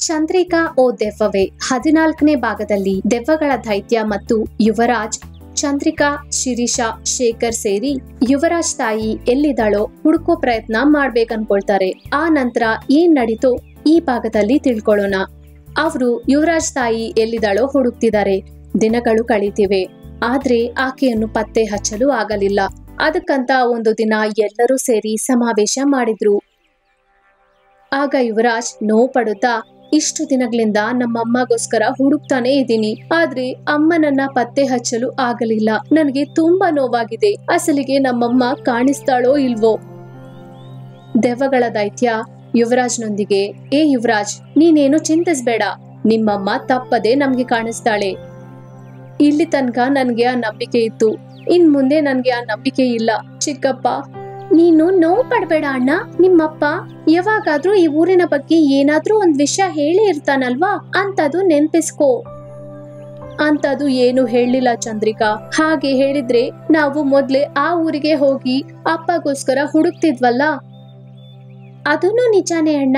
ಚಂದ್ರಿಕಾ ಓ ದೆವ್ವವೇ ಹದಿನಾಲ್ಕನೇ ಭಾಗದಲ್ಲಿ ದೆವ್ವಗಳ ದೈತ್ಯ ಮತ್ತು ಯುವರಾಜ್ ಚಂದ್ರಿಕಾ ಶಿರೀಷಾ ಶೇಖರ್ ಸೇರಿ ಯುವರಾಜ್ ತಾಯಿ ಎಲ್ಲಿದ್ದಾಳೋ ಹುಡುಕೋ ಪ್ರಯತ್ನ ಮಾಡ್ಬೇಕನ್ಕೊಳ್ತಾರೆ ಆ ನಂತರ ಏನ್ ನಡೀತೋ ಈ ಭಾಗದಲ್ಲಿ ತಿಳ್ಕೊಳ್ಳೋಣ ಅವರು ಯುವರಾಜ್ ತಾಯಿ ಎಲ್ಲಿದ್ದಾಳೋ ಹುಡುಕ್ತಿದ್ದಾರೆ ದಿನಗಳು ಕಳೀತಿವೆ ಆದ್ರೆ ಆಕೆಯನ್ನು ಪತ್ತೆ ಹಚ್ಚಲು ಆಗಲಿಲ್ಲ ಅದಕ್ಕಂತ ಒಂದು ದಿನ ಎಲ್ಲರೂ ಸೇರಿ ಸಮಾವೇಶ ಮಾಡಿದ್ರು ಆಗ ಯುವರಾಜ್ ನೋವು ಪಡುತ್ತಾ ಇಷ್ಟು ದಿನಗಳಿಂದ ನಮ್ಮಮ್ಮಗೋಸ್ಕರ ಹುಡುಕ್ತಾನೆ ಇದ್ದೀನಿ ಆದ್ರೆ ಅಮ್ಮನನ್ನ ಪತ್ತೆ ಹಚ್ಚಲು ಆಗಲಿಲ್ಲ ನನಗೆ ತುಂಬಾ ನೋವಾಗಿದೆ ಅಸಲಿಗೆ ನಮ್ಮಮ್ಮ ಕಾಣಿಸ್ತಾಳೋ ಇಲ್ವೋ ದೆವ್ವಗಳ ದೈತ್ಯ ಯುವರಾಜ್ನೊಂದಿಗೆ ಏ ಯುವರಾಜ್ ನೀನೇನು ಚಿಂತಿಸ್ಬೇಡ ನಿಮ್ಮಮ್ಮ ತಪ್ಪದೆ ನಮ್ಗೆ ಕಾಣಿಸ್ತಾಳೆ ಇಲ್ಲಿ ತನಕ ನನ್ಗೆ ಆ ನಂಬಿಕೆ ಇತ್ತು ಇನ್ ಮುಂದೆ ನನ್ಗೆ ಆ ನಂಬಿಕೆ ಇಲ್ಲ ಚಿಕ್ಕಪ್ಪ ನೀನು ನೋವು ಪಡ್ಬೇಡ ಅಣ್ಣ ನಿಮ್ಮಪ್ಪ ಯಾವಾಗಾದ್ರೂ ಈ ಊರಿನ ಬಗ್ಗೆ ಏನಾದ್ರೂ ಒಂದ್ ವಿಷಯ ಹೇಳಿ ಇರ್ತಾನಲ್ವಾ ಅಂತದು ನೆನ್ಪಿಸ್ಕೋ ಅಂತದು ಏನು ಹೇಳಿಲ್ಲ ಚಂದ್ರಿಕಾ ಹಾಗೆ ಹೇಳಿದ್ರೆ ನಾವು ಮೊದ್ಲೇ ಆ ಊರಿಗೆ ಹೋಗಿ ಅಪ್ಪಗೋಸ್ಕರ ಹುಡುಕ್ತಿದ್ವಲ್ಲ ಅದನ್ನು ನಿಜಾನೇ ಅಣ್ಣ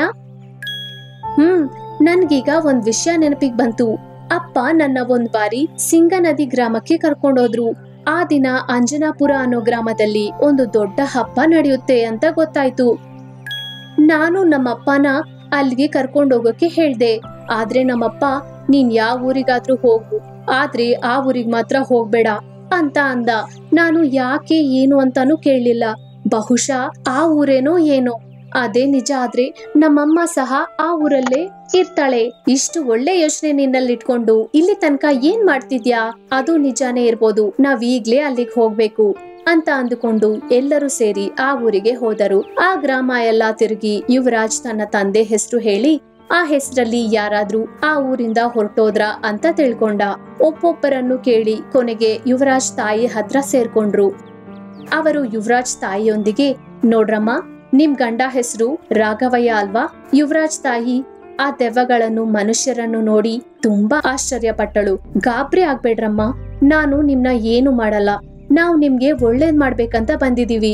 ಹ್ಮ್ ನನ್ಗೀಗ ಒಂದ್ ವಿಷಯ ನೆನಪಿಗ್ ಬಂತು ಅಪ್ಪ ನನ್ನ ಒಂದ್ ಬಾರಿ ಸಿಂಗನದಿ ಗ್ರಾಮಕ್ಕೆ ಕರ್ಕೊಂಡೋದ್ರು ಆ ದಿನ ಅಂಜನಾಪುರ ಅನ್ನೋ ಗ್ರಾಮದಲ್ಲಿ ಒಂದು ದೊಡ್ಡ ಹಬ್ಬ ನಡೆಯುತ್ತೆ ಅಂತ ಗೊತ್ತಾಯ್ತು ನಾನು ನಮ್ಮಪ್ಪನ ಅಲ್ಲಿಗೆ ಕರ್ಕೊಂಡೋಗಕ್ಕೆ ಹೇಳ್ದೆ ಆದ್ರೆ ನಮ್ಮಪ್ಪ ನೀನ್ ಯಾವ ಊರಿಗಾದ್ರೂ ಹೋಗು ಆದ್ರೆ ಆ ಊರಿಗ್ ಮಾತ್ರ ಹೋಗ್ಬೇಡ ಅಂತ ಅಂದ ನಾನು ಯಾಕೆ ಏನು ಅಂತಾನು ಕೇಳಲಿಲ್ಲ ಬಹುಶಃ ಆ ಊರೇನೋ ಏನೋ ಅದೇ ನಿಜ ಆದ್ರೆ ನಮ್ಮಮ್ಮ ಸಹ ಆ ಊರಲ್ಲೇ ಇರ್ತಾಳೆ ಇಷ್ಟು ಒಳ್ಳೆ ಯೋಚನೆ ನಿನ್ನಲ್ಲಿಟ್ಕೊಂಡು ಇಲ್ಲಿ ತನಕ ಏನ್ ಮಾಡ್ತಿದ್ಯಾ ಅದು ನಿಜಾನೇ ಇರ್ಬೋದು ನಾವ್ ಈಗ್ಲೇ ಅಲ್ಲಿಗೆ ಹೋಗ್ಬೇಕು ಅಂತ ಅಂದುಕೊಂಡು ಎಲ್ಲರೂ ಸೇರಿ ಆ ಊರಿಗೆ ಹೋದರು ಆ ಗ್ರಾಮ ಎಲ್ಲ ತಿರುಗಿ ಯುವರಾಜ್ ತನ್ನ ತಂದೆ ಹೆಸರು ಹೇಳಿ ಆ ಹೆಸರಲ್ಲಿ ಯಾರಾದ್ರೂ ಆ ಊರಿಂದ ಹೊರಟೋದ್ರ ಅಂತ ತಿಳ್ಕೊಂಡ ಒಬ್ಬೊಬ್ಬರನ್ನು ಕೇಳಿ ಕೊನೆಗೆ ಯುವರಾಜ್ ತಾಯಿ ಹತ್ರ ಸೇರ್ಕೊಂಡ್ರು ಅವರು ಯುವರಾಜ್ ತಾಯಿಯೊಂದಿಗೆ ನೋಡ್ರಮ್ಮ ನಿಮ್ ಗಂಡ ಹೆಸರು ರಾಘವಯ್ಯ ಅಲ್ವಾ ಯುವರಾಜ್ ತಾಯಿ ಆ ದೆವ್ವಗಳನ್ನು ಮನುಷ್ಯರನ್ನು ನೋಡಿ ತುಂಬಾ ಆಶ್ಚರ್ಯಪಟ್ಟಳು ಗಾಬ್ರಿ ಆಗ್ಬೇಡ್ರಮ್ಮ ನಾನು ನಿಮ್ನ ಏನು ಮಾಡಲ್ಲ ನಾವು ನಿಮ್ಗೆ ಒಳ್ಳೇದ್ ಮಾಡ್ಬೇಕಂತ ಬಂದಿದೀವಿ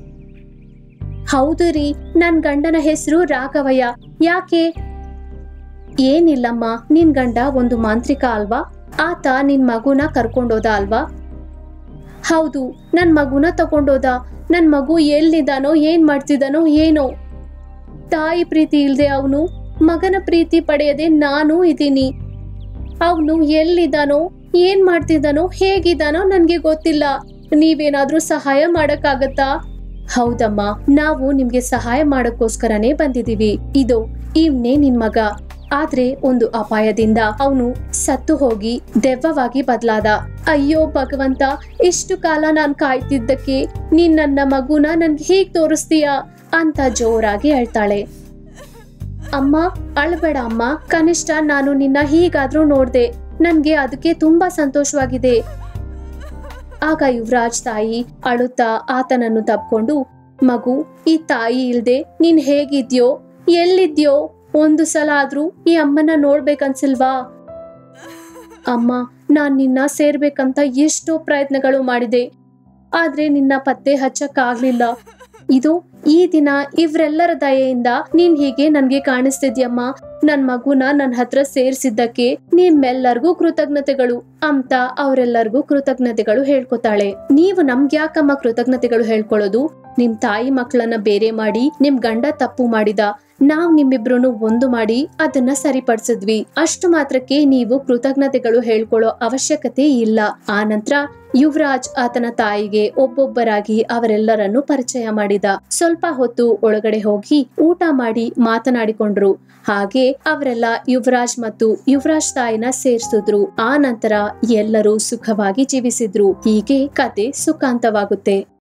ಹೌದು ರೀ ನನ್ ಗಂಡನ ಹೆಸರು ರಾಘವಯ್ಯ ಯಾಕೆ ಏನಿಲ್ಲಮ್ಮ ನಿನ್ ಗಂಡ ಒಂದು ಮಾಂತ್ರಿಕ ಅಲ್ವಾ ಆತ ನಿನ್ ಮಗುನ ಕರ್ಕೊಂಡೋದ ಅಲ್ವಾ ಹೌದು ನನ್ ಮಗುನ ತಗೊಂಡೋದ ನನ್ ಮಗು ಎಲ್ಲಿದ್ದಾನೋ ಏನ್ ಮಾಡ್ತಿದ್ದಾನೋ ಏನೋ ತಾಯಿ ಪ್ರೀತಿ ಇಲ್ದೆ ಅವನು ಮಗನ ಪ್ರೀತಿ ಪಡೆಯದೆ ನಾನು ಇದ್ದೀನಿ ಅವನು ಎಲ್ಲಿದ್ದಾನೋ ಏನ್ ಮಾಡ್ತಿದ್ದಾನೋ ಹೇಗಿದ್ದಾನೋ ನನ್ಗೆ ಗೊತ್ತಿಲ್ಲ ನೀವೇನಾದ್ರೂ ಸಹಾಯ ಮಾಡಕ್ಕಾಗತ್ತಾ ಹೌದಮ್ಮ ನಾವು ನಿಮ್ಗೆ ಸಹಾಯ ಮಾಡಕ್ಕೋಸ್ಕರನೇ ಬಂದಿದೀವಿ ಇದು ಇವ್ನೇ ನಿನ್ ಮಗ ಆದ್ರೆ ಒಂದು ಅಪಾಯದಿಂದ ಅವನು ಸತ್ತು ಹೋಗಿ ದೆವ್ವವಾಗಿ ಬದಲಾದ ಅಯ್ಯೋ ಭಗವಂತ ಇಷ್ಟು ಕಾಲ ನಾನ್ ಕಾಯ್ತಿದ್ದಕ್ಕೆ ನೀನ್ ನನ್ನ ಮಗುನ ನನ್ಗೆ ಹೀಗ್ ತೋರಿಸ್ತೀಯಾ ಅಂತ ಜೋರಾಗಿ ಹೇಳ್ತಾಳೆ ಅಮ್ಮ ಅಳ್ಬೇಡ ಅಮ್ಮ ಕನಿಷ್ಠ ನಾನು ನಿನ್ನ ಹೀಗಾದ್ರೂ ನೋಡ್ದೆ ನನ್ಗೆ ಅದಕ್ಕೆ ತುಂಬಾ ಸಂತೋಷವಾಗಿದೆ ಆಗ ಯುವರಾಜ್ ತಾಯಿ ಅಳುತ್ತಾ ಆತನನ್ನು ತಪ್ಕೊಂಡು ಮಗು ಈ ತಾಯಿ ಇಲ್ದೆ ನೀನ್ ಹೇಗಿದ್ಯೋ ಎಲ್ಲಿದ್ಯೋ ಒಂದು ಸಲ ಆದ್ರೂ ಈ ಅಮ್ಮನ ನೋಡ್ಬೇಕನ್ಸಿಲ್ವಾ ಅಮ್ಮ ನಾನ್ ನಿನ್ನ ಸೇರ್ಬೇಕಂತ ಎಷ್ಟೋ ಪ್ರಯತ್ನಗಳು ಮಾಡಿದೆ ಆದ್ರೆ ನಿನ್ನ ಪತ್ತೆ ಹಚ್ಚಕ್ಕಾಗ್ಲಿಲ್ಲ ಇದು ಈ ದಿನ ಇವ್ರೆಲ್ಲರ ದಯೆಯಿಂದ ನೀನ್ ಹೀಗೆ ನನ್ಗೆ ಕಾಣಿಸ್ತಿದ್ಯಮ್ಮ ನನ್ ಮಗುನ ನನ್ ಹತ್ರ ಸೇರ್ಸಿದ್ದಕ್ಕೆ ನಿಮ್ಮೆಲ್ಲರಿಗೂ ಕೃತಜ್ಞತೆಗಳು ಅಂತ ಅವರೆಲ್ಲರಿಗೂ ಕೃತಜ್ಞತೆಗಳು ಹೇಳ್ಕೊತಾಳೆ ನೀವು ನಮ್ಗ್ಯಾಕಮ್ಮ ಕೃತಜ್ಞತೆಗಳು ಹೇಳ್ಕೊಳ್ಳೋದು ನಿಮ್ ತಾಯಿ ಮಕ್ಕಳನ್ನ ಬೇರೆ ಮಾಡಿ ನಿಮ್ ಗಂಡ ತಪ್ಪು ಮಾಡಿದ ನಾವ್ ನಿಮ್ಮಿಬ್ರು ಒಂದು ಮಾಡಿ ಅದನ್ನ ಸರಿಪಡಿಸಿದ್ವಿ ಅಷ್ಟು ಮಾತ್ರಕ್ಕೆ ನೀವು ಕೃತಜ್ಞತೆಗಳು ಹೇಳ್ಕೊಳ್ಳೋ ಅವಶ್ಯಕತೆ ಇಲ್ಲ ಆ ನಂತರ ಯುವರಾಜ್ ಆತನ ತಾಯಿಗೆ ಒಬ್ಬೊಬ್ಬರಾಗಿ ಅವರೆಲ್ಲರನ್ನು ಪರಿಚಯ ಮಾಡಿದ ಸ್ವಲ್ಪ ಹೊತ್ತು ಒಳಗಡೆ ಹೋಗಿ ಊಟ ಮಾಡಿ ಮಾತನಾಡಿಕೊಂಡ್ರು ಹಾಗೆ ಅವರೆಲ್ಲ ಯುವರಾಜ್ ಮತ್ತು ಯುವರಾಜ್ ತಾಯಿನ ಸೇರ್ಸಿದ್ರು ಆ ನಂತರ ಎಲ್ಲರೂ ಸುಖವಾಗಿ ಜೀವಿಸಿದ್ರು ಹೀಗೆ ಕತೆ ಸುಖಾಂತವಾಗುತ್ತೆ